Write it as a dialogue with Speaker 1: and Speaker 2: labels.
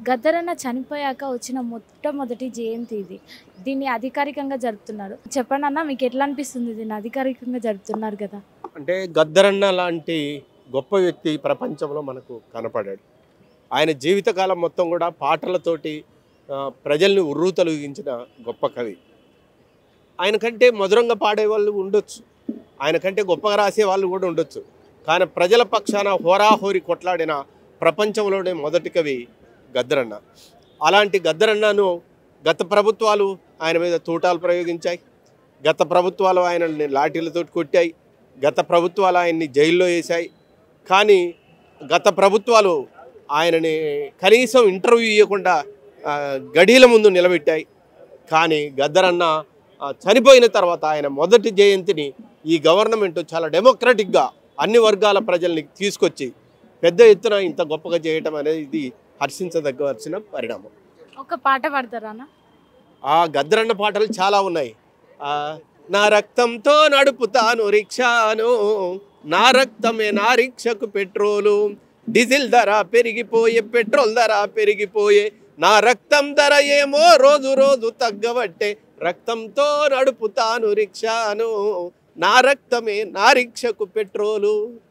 Speaker 1: గద్దరన్న చనిపోయాక వచ్చిన మొట్టమొదటి జయంతి ఇది దీన్ని అధికారికంగా జరుపుతున్నారు చెప్పండి అన్న మీకు ఎట్లా అనిపిస్తుంది దీన్ని అధికారికంగా జరుపుతున్నారు కదా
Speaker 2: అంటే గద్దరన్న లాంటి గొప్ప వ్యక్తి ప్రపంచంలో మనకు కనపడాడు ఆయన జీవితకాలం మొత్తం కూడా పాటలతోటి ఆ, ప్రజల్ని ఉర్రూతలుగించిన గొప్ప కవి ఆయన కంటే మధురంగా పాడేవాళ్ళు ఉండొచ్చు ఆయన కంటే గొప్పగా రాసే వాళ్ళు కూడా ఉండొచ్చు కానీ ప్రజల పక్షాన హోరాహోరి కొట్లాడిన ప్రపంచంలోనే మొదటి కవి గద్దరన్న అలాంటి గద్దరన్నను గత ప్రభుత్వాలు ఆయన మీద తూటాలు ప్రయోగించాయి గత ప్రభుత్వాలు ఆయనని లాఠీలతో కొట్టాయి గత ప్రభుత్వాలు ఆయన్ని జైల్లో వేశాయి కానీ గత ప్రభుత్వాలు ఆయనని కనీసం ఇంటర్వ్యూ ఇవ్వకుండా ఆ, గడీల ముందు నిలబెట్టాయి కానీ గద్దరన్న ఆ, చనిపోయిన తర్వాత ఆయన మొదటి జయంతిని ఈ గవర్నమెంట్ చాలా డెమోక్రటిక్గా అన్ని వర్గాల ప్రజల్ని తీసుకొచ్చి పెద్ద ఎత్తున ఇంత గొప్పగా చేయటం అనేది ఇది హర్షించదగ్గవలసిన పరిణామం
Speaker 1: ఒక పాట పాడతారా అన్న
Speaker 2: ఆ గద్దరన్న పాటలు చాలా ఉన్నాయి ఆ, నా రక్తంతో నడుపుతాను రిక్షాను నా రక్తమే నా రిక్షకు పెట్రోలు డీజిల్ ధర పెరిగిపోయే పెట్రోల్ ధర పెరిగిపోయే నా రక్తం ధర ఏమో రోజు రోజు తగ్గబట్టే రక్తంతో నడుపుతాను రిక్షాను నా రక్తమే నా రిక్షకు పెట్రోలు